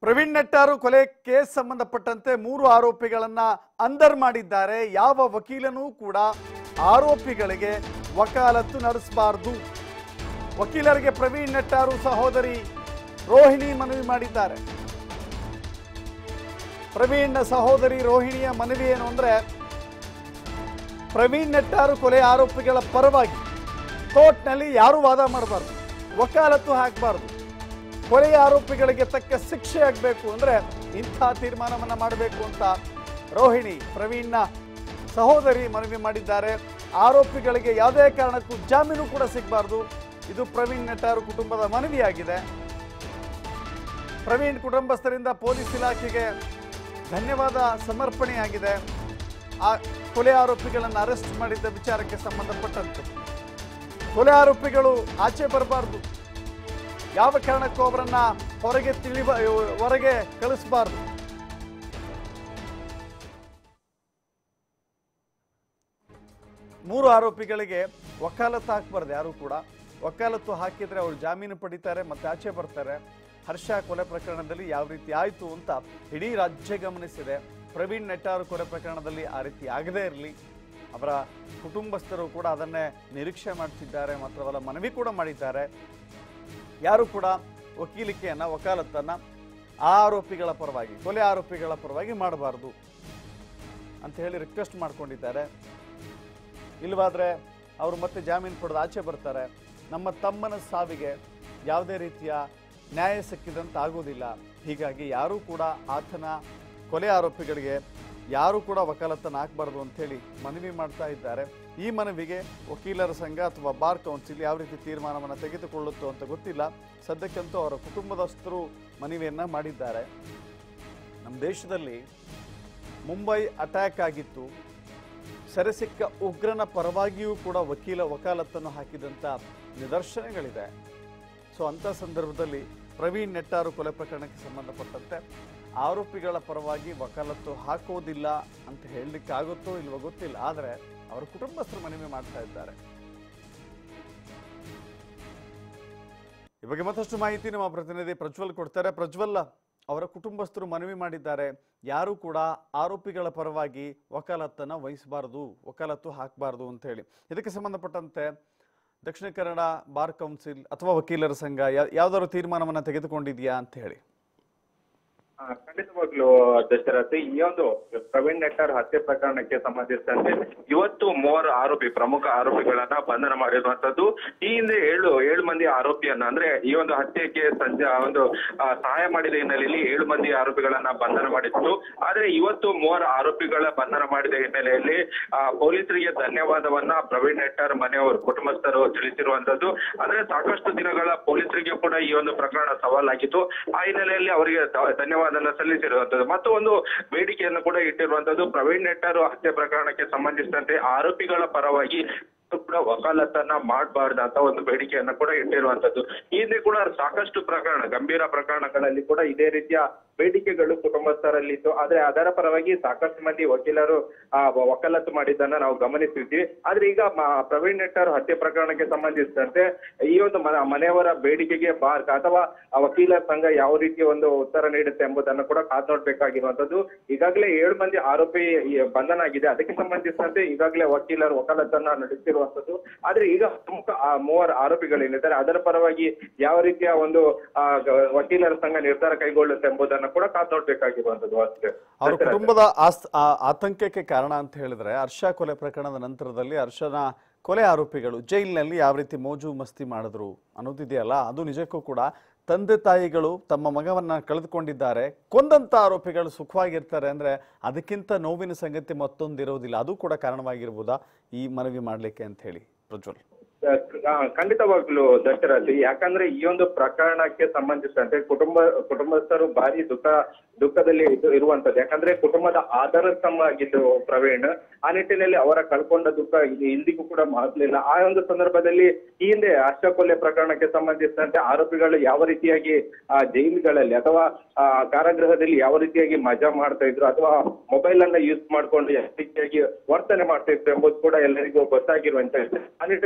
ಪ್ರವೀಣ್ ನೆಟ್ಟಾರು ಕೊಲೆ ಕೇಸ್ ಸಂಬಂಧಪಟ್ಟಂತೆ ಮೂರು ಆರೋಪಿಗಳನ್ನ ಅಂದರ್ ಮಾಡಿದ್ದಾರೆ ಯಾವ ವಕೀಲನೂ ಕೂಡ ಆರೋಪಿಗಳಿಗೆ ವಕಾಲತ್ತು ನಡೆಸಬಾರದು ವಕೀಲರಿಗೆ ಪ್ರವೀಣ್ ನೆಟ್ಟಾರು ಸಹೋದರಿ ರೋಹಿಣಿ ಮನವಿ ಮಾಡಿದ್ದಾರೆ ಪ್ರವೀಣ್ ಸಹೋದರಿ ರೋಹಿಣಿಯ ಮನವಿ ಏನು ಅಂದ್ರೆ ಪ್ರವೀಣ್ ನೆಟ್ಟಾರು ಕೊಲೆ ಆರೋಪಿಗಳ ಪರವಾಗಿ ಕೋರ್ಟ್ನಲ್ಲಿ ಯಾರು ವಾದ ಮಾಡಬಾರ್ದು ವಕಾಲತ್ತು ಹಾಕಬಾರ್ದು ಕೊಲೆಯ ಆರೋಪಿಗಳಿಗೆ ತಕ್ಕ ಶಿಕ್ಷೆ ಆಗಬೇಕು ಅಂದ್ರೆ ಇಂಥ ತೀರ್ಮಾನವನ್ನ ಮಾಡಬೇಕು ಅಂತ ರೋಹಿಣಿ ಪ್ರವೀಣ್ನ ಸಹೋದರಿ ಮನವಿ ಮಾಡಿದ್ದಾರೆ ಆರೋಪಿಗಳಿಗೆ ಯಾವುದೇ ಕಾರಣಕ್ಕೂ ಜಾಮೀನು ಕೂಡ ಸಿಗಬಾರ್ದು ಇದು ಪ್ರವೀಣ್ ನೆಟ್ಟಾರು ಕುಟುಂಬದ ಮನವಿಯಾಗಿದೆ ಪ್ರವೀಣ್ ಕುಟುಂಬಸ್ಥರಿಂದ ಪೊಲೀಸ್ ಇಲಾಖೆಗೆ ಧನ್ಯವಾದ ಸಮರ್ಪಣೆಯಾಗಿದೆ ಆ ಕೊಲೆ ಆರೋಪಿಗಳನ್ನು ಅರೆಸ್ಟ್ ಮಾಡಿದ್ದ ವಿಚಾರಕ್ಕೆ ಸಂಬಂಧಪಟ್ಟಂತೆ ಕೊಲೆ ಆರೋಪಿಗಳು ಆಚೆ ಬರಬಾರ್ದು ಯಾವ ಕಾರಣಕ್ಕೂ ಅವರನ್ನ ಹೊರಗೆ ತಿಳಿಬ ಹೊರಗೆ ಕಳಿಸಬಾರ್ದು ಮೂರು ಆರೋಪಿಗಳಿಗೆ ವಕಾಲತ್ತು ಹಾಕಬಾರ್ದು ಯಾರು ಕೂಡ ವಕಾಲತ್ತು ಹಾಕಿದ್ರೆ ಅವರು ಜಾಮೀನು ಪಡಿತಾರೆ ಮತ್ತೆ ಆಚೆ ಬರ್ತಾರೆ ಹರ್ಷ ಕೊಲೆ ಪ್ರಕರಣದಲ್ಲಿ ಯಾವ ರೀತಿ ಆಯಿತು ಅಂತ ಇಡೀ ರಾಜ್ಯ ಗಮನಿಸಿದೆ ಪ್ರವೀಣ್ ನೆಟ್ಟಾರು ಕೊಲೆ ಪ್ರಕರಣದಲ್ಲಿ ಆ ರೀತಿ ಆಗದೇ ಇರಲಿ ಅವರ ಕುಟುಂಬಸ್ಥರು ಕೂಡ ಅದನ್ನೇ ನಿರೀಕ್ಷೆ ಮಾಡ್ತಿದ್ದಾರೆ ಮಾತ್ರವಲ್ಲ ಮನವಿ ಕೂಡ ಮಾಡಿದ್ದಾರೆ ಯಾರು ಕೂಡ ವಕೀಲಿಕೆಯನ್ನ ವಕಾಲತ್ತನ್ನ ಆ ಆರೋಪಿಗಳ ಪರವಾಗಿ ಕೊಲೆ ಆರೋಪಿಗಳ ಪರವಾಗಿ ಮಾಡಬಾರ್ದು ಅಂತ ಹೇಳಿ ರಿಕ್ವೆಸ್ಟ್ ಮಾಡ್ಕೊಂಡಿದ್ದಾರೆ ಇಲ್ವಾದ್ರೆ ಅವರು ಮತ್ತೆ ಜಾಮೀನು ಪಡೆದು ಆಚೆ ಬರ್ತಾರೆ ನಮ್ಮ ತಮ್ಮನ ಸಾವಿಗೆ ಯಾವುದೇ ರೀತಿಯ ನ್ಯಾಯ ಸಿಕ್ಕಿದಂತ ಆಗೋದಿಲ್ಲ ಹೀಗಾಗಿ ಯಾರೂ ಕೂಡ ಆತನ ಕೊಲೆ ಆರೋಪಿಗಳಿಗೆ ಯಾರೂ ಕೂಡ ವಕಾಲತ್ತನ್ನು ಹಾಕಬಾರ್ದು ಅಂತೇಳಿ ಮನವಿ ಮಾಡ್ತಾ ಇದ್ದಾರೆ ಈ ಮನವಿಗೆ ವಕೀಲರ ಸಂಘ ಅಥವಾ ಬಾರ್ ಕೌನ್ಸಿಲ್ ಯಾವ ರೀತಿ ತೀರ್ಮಾನವನ್ನು ತೆಗೆದುಕೊಳ್ಳುತ್ತೋ ಅಂತ ಗೊತ್ತಿಲ್ಲ ಸದ್ಯಕ್ಕಂತೂ ಅವರ ಕುಟುಂಬದಸ್ಥರು ಮನವಿಯನ್ನ ಮಾಡಿದ್ದಾರೆ ನಮ್ಮ ದೇಶದಲ್ಲಿ ಮುಂಬೈ ಅಟ್ಯಾಕ್ ಆಗಿತ್ತು ಸೆರೆಸಿಕ್ಕ ಉಗ್ರನ ಪರವಾಗಿಯೂ ಕೂಡ ವಕೀಲ ವಕಾಲತ್ತನ್ನು ಹಾಕಿದಂಥ ನಿದರ್ಶನಗಳಿದೆ ಸೊ ಅಂಥ ಸಂದರ್ಭದಲ್ಲಿ ಪ್ರವೀಣ್ ನೆಟ್ಟಾರು ಕೊಲೆ ಪ್ರಕರಣಕ್ಕೆ ಸಂಬಂಧಪಟ್ಟಂತೆ ಆರೋಪಿಗಳ ಪರವಾಗಿ ವಕಾಲತ್ತು ಹಾಕೋದಿಲ್ಲ ಅಂತ ಹೇಳಲಿಕ್ಕೆ ಆಗುತ್ತೋ ಇಲ್ವೋ ಗೊತ್ತಿಲ್ಲ ಆದರೆ ಅವರ ಕುಟುಂಬಸ್ಥರು ಮನವಿ ಮಾಡ್ತಾ ಇದ್ದಾರೆ ಈ ಬಗ್ಗೆ ಮತ್ತಷ್ಟು ಮಾಹಿತಿ ನಮ್ಮ ಪ್ರತಿನಿಧಿ ಪ್ರಜ್ವಲ್ ಕೊಡ್ತಾರೆ ಪ್ರಜ್ವಲ್ ಅವರ ಕುಟುಂಬಸ್ಥರು ಮನವಿ ಮಾಡಿದ್ದಾರೆ ಯಾರು ಕೂಡ ಆರೋಪಿಗಳ ಪರವಾಗಿ ವಕಾಲತ್ತನ್ನ ವಹಿಸಬಾರದು ವಕಾಲತ್ತು ಹಾಕಬಾರದು ಅಂತ ಹೇಳಿ ಇದಕ್ಕೆ ಸಂಬಂಧಪಟ್ಟಂತೆ ದಕ್ಷಿಣ ಕನ್ನಡ ಬಾರ್ ಕೌನ್ಸಿಲ್ ಅಥವಾ ವಕೀಲರ ಸಂಘ ಯಾ- ಯಾವ್ದಾದ್ರು ತೀರ್ಮಾನವನ್ನ ತೆಗೆದುಕೊಂಡಿದ್ಯಾ ಅಂತ ಹೇಳಿ ಆ, ಖಂಡಿತವಾಗ್ಲೂ ದಶರಥಿ ಈ ಒಂದು ಪ್ರವೀಣ್ ನೆಟ್ಟಾರ್ ಹತ್ಯೆ ಪ್ರಕರಣಕ್ಕೆ ಸಂಬಂಧಿಸಿದಂತೆ ಇವತ್ತು ಮೂವರು ಆರೋಪಿ ಪ್ರಮುಖ ಆರೋಪಿಗಳನ್ನ ಬಂಧನ ಮಾಡಿರುವಂತದ್ದು ಈ ಹಿಂದೆ ಏಳು ಏಳು ಮಂದಿ ಆರೋಪಿಯನ್ನ ಅಂದ್ರೆ ಈ ಒಂದು ಹತ್ಯೆಗೆ ಸಂಜೆ ಒಂದು ಆ, ಸಹಾಯ ಮಾಡಿದ ಹಿನ್ನೆಲೆಯಲ್ಲಿ ಏಳು ಮಂದಿ ಆರೋಪಿಗಳನ್ನ ಬಂಧನ ಮಾಡಿತ್ತು ಆದ್ರೆ ಇವತ್ತು ಮೂವರು ಆರೋಪಿಗಳ ಬಂಧನ ಮಾಡಿದ ಹಿನ್ನೆಲೆಯಲ್ಲಿ ಆ, ಪೊಲೀಸರಿಗೆ ಧನ್ಯವಾದವನ್ನ ಪ್ರವೀಣ್ ನೆಟ್ಟಾರ್ ಮನೆಯವರು ಕುಟುಂಬಸ್ಥರು ತಿಳಿಸಿರುವಂತದ್ದು ಅಂದ್ರೆ ಸಾಕಷ್ಟು ದಿನಗಳ ಪೊಲೀಸರಿಗೆ ಕೂಡ ಈ ಒಂದು ಪ್ರಕರಣ ಸವಾಲಾಗಿತ್ತು ಆ ಹಿನ್ನೆಲೆಯಲ್ಲಿ ಅವರಿಗೆ ಧ- ಧನ್ಯವಾದನ ಸಲ್ಲಿಸಿರುವಂತದ್ದು ಮತ್ತು ಒಂದು ಬೇಡಿಕೆಯನ್ನು ಕೂಡ ಇಟ್ಟಿರುವಂತದ್ದು ಪ್ರವೀಣ್ ನೆಟ್ಟಾರು ಹತ್ಯೆ ಪ್ರಕರಣಕ್ಕೆ ಸಂಬಂಧಿಸಿದಂತೆ ಆರೋಪಿಗಳ ಪರವಾಗಿ ಕೂಡ ವಕಾಲತ್ತನ್ನ ಮಾಡಬಾರ್ದು ಅಂತ ಒಂದು ಬೇಡಿಕೆಯನ್ನ ಕೂಡ ಇಟ್ಟಿರುವಂತದ್ದು ಈ ಹಿಂದೆ ಕೂಡ ಸಾಕಷ್ಟು ಪ್ರಕರಣ ಗಂಭೀರ ಪ್ರಕರಣಗಳಲ್ಲಿ ಕೂಡ ಇದೇ ರೀತಿಯ ಬೇಡಿಕೆಗಳು ಕುಟುಂಬಸ್ಥರಲ್ಲಿತ್ತು ಆದ್ರೆ ಅದರ ಪರವಾಗಿ ಸಾಕಷ್ಟು ಮಂದಿ ವಕೀಲರು ಆ ವ- ವಕಾಲತ್ತು ಮಾಡಿದ್ದನ್ನ ನಾವು ಗಮನಿಸಿದ್ವಿ ಆದ್ರೆ ಈಗ ಮ- ಪ್ರವೀಣ್ ನೆಟ್ಟರ್ ಹತ್ಯೆ ಪ್ರಕರಣಕ್ಕೆ ಸಂಬಂಧಿಸಿದಂತೆ ಈ ಒಂದು ಮ- ಮನೆಯವರ ಬೇಡಿಕೆಗೆ ಬಾರ್ ಅಥವಾ ಆ ವಕೀಲರ ಸಂಘ ಯಾವ ರೀತಿ ಒಂದು ಉತ್ತರ ನೀಡುತ್ತೆ ಎಂಬುದನ್ನು ಕೂಡ ಕಾದ್ ನೋಡ್ಬೇಕಾಗಿರುವಂತದ್ದು ಈಗಾಗಲೇ ಏಳು ಮಂದಿ ಆರೋಪಿ ಈ ಬಂಧನ ಆಗಿದೆ ಅದಕ್ಕೆ ಸಂಬಂಧಿಸಿದಂತೆ ಈಗಾಗಲೇ ವಕೀಲರು ವಕಾಲತ್ತನ್ನ ನಡೆಸಿರುವಂತದ್ದು ಆದ್ರೆ ಈಗ ಪ್ರಮುಖ ಆ ಮೂವರು ಆರೋಪಿಗಳೇನಿದ್ದಾರೆ ಅದರ ಪರವಾಗಿ ಯಾವ ರೀತಿಯ ಒಂದು ಆ ಗ- ವಕೀಲರ ಸಂಘ ನಿರ್ಧಾರ ಕೈಗೊಳ್ಳುತ್ತೆ ಎಂಬುದನ್ನು ಕೂಡ ಕಾದ್ ನೋಡ್ಬೇಕಾಗಿರುವಂತದ್ದು ಅಷ್ಟೇ ಅವರ ಕುಟುಂಬದ ಆಸ್- ಆ- ಆತಂಕಕ್ಕೆ ಕಾರಣ ಅಂತ ಹೇಳಿದ್ರೆ ಹರ್ಷ ಕೊಲೆ ಪ್ರಕರಣದ ನಂತರದಲ್ಲಿ ಹರ್ಷನ ಕೊಲೆ ಆರೋಪಿಗಳು ಜೈಲಿನಲ್ಲಿ ಯಾವ ರೀತಿ ಮೋಜು ಮಸ್ತಿ ಮಾಡಿದ್ರು ಅನ್ನೋದಿದೆಯಲ್ಲ ಅದು ನಿಜಕ್ಕೂ ಕೂಡ ತಂದೆ ತಾಯಿಗಳು ತಮ್ಮ ಮಗವನ್ನ ಕಳೆದುಕೊಂಡಿದ್ದಾರೆ ಕೊಂದಂತ ಆರೋಪಿಗಳು ಸುಖವಾಗಿರ್ತಾರೆ ಅಂದ್ರೆ ಅದಕ್ಕಿಂತ ನೋವಿನ ಸಂಗತಿ ಮತ್ತೊಂದಿರೋದಿಲ್ಲ ಅದು ಕೂಡ ಕಾರಣವಾಗಿರ್ಬೋದಾ ಈ ಮನವಿ ಮಾಡ್ಲಿಕ್ಕೆ ಅಂತ ಹೇಳಿ ಪ್ರಜ್ವಲ್ ಆ, ಖಂಡಿತವಾಗ್ಲೂ ದಶರಥಿ ಯಾಕಂದ್ರೆ ಈ ಒಂದು ಪ್ರಕರಣಕ್ಕೆ ಸಂಬಂಧಿಸಿದಂತೆ ಕುಟುಂಬ ಕುಟುಂಬಸ್ಥರು ಭಾರಿ ದುಃಖ ದುಃಖದಲ್ಲಿ ಇದು ಇರುವಂತದ್ದು ಯಾಕಂದ್ರೆ ಕುಟುಂಬದ ಆಧಾರ ಸ್ತಂಭ ಆಗಿದ್ದು ಪ್ರವೀಣ್ ಆ ನಿಟ್ಟಿನಲ್ಲಿ ಅವರ ಕಳ್ಕೊಂಡ ದುಃಖ ಇದು ಇಂದಿಗೂ ಕೂಡ ಮಾತ್ಲಿಲ್ಲ ಆ ಒಂದು ಸಂದರ್ಭದಲ್ಲಿ ಈ ಹಿಂದೆ ಹರ್ಷ ಕೊಲೆ ಪ್ರಕರಣಕ್ಕೆ ಸಂಬಂಧಿಸಿದಂತೆ ಆರೋಪಿಗಳು ಯಾವ ರೀತಿಯಾಗಿ ಆ ಜೈಲುಗಳಲ್ಲಿ ಅಥವಾ ಆ ಕಾರಾಗೃಹದಲ್ಲಿ ಯಾವ ರೀತಿಯಾಗಿ ಮಜಾ ಮಾಡ್ತಾ ಇದ್ರು ಅಥವಾ ಮೊಬೈಲ್ ಅನ್ನ ಯೂಸ್ ಮಾಡ್ಕೊಂಡು ಯಾವ ರೀತಿಯಾಗಿ ವರ್ತನೆ ಮಾಡ್ತಾ ಇದ್ರು ಎಂಬುದು ಕೂಡ ಎಲ್ಲರಿಗೂ ಗೊತ್ತಾಗಿರುವಂತ ಆ ನಿಟ್ಟಿನಲ್ಲಿ ಈ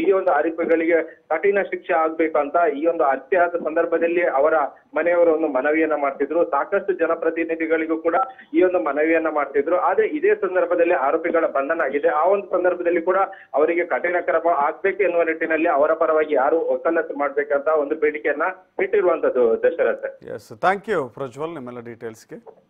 ಒಂದು ಆರೋಪಿಗಳಿಗೆ ಕಠಿಣ ಶಿಕ್ಷೆ ಆಗ್ಬೇಕಂತ ಈ ಒಂದು ಹತ್ಯೆ ಆದ ಸಂದರ್ಭದಲ್ಲಿ ಅವರ ಮನೆಯವರು ಒಂದು ಮನವಿಯನ್ನ ಮಾಡ್ತಿದ್ರು ಸಾಕಷ್ಟು ಜನಪ್ರತಿನಿಧಿಗಳಿಗೂ ಕೂಡ ಈ ಒಂದು ಮನವಿಯನ್ನ ಮಾಡ್ತಿದ್ರು ಆದ್ರೆ ಇದೇ ಸಂದರ್ಭದಲ್ಲಿ ಆರೋಪಿಗಳ ಬಂಧನ ಆಗಿದೆ ಆ ಒಂದು ಸಂದರ್ಭದಲ್ಲಿ ಕೂಡ ಅವರಿಗೆ ಕಠಿಣ ಕ್ರಮ ಆಗ್ಬೇಕು ಎನ್ನುವ ನಿಟ್ಟಿನಲ್ಲಿ ಅವರ ಪರವಾಗಿ ಯಾರು ವಕಾಲತ್ತು ಮಾಡ್ಬೇಕಂತ ಒಂದು ಬೇಡಿಕೆಯನ್ನ ಇಟ್ಟಿರುವಂತದ್ದು Dasharath yes thank you Prajwal ನಿಮ್ಮೆಲ್ಲ ಡೀಟೇಲ್ಸ್ಗೆ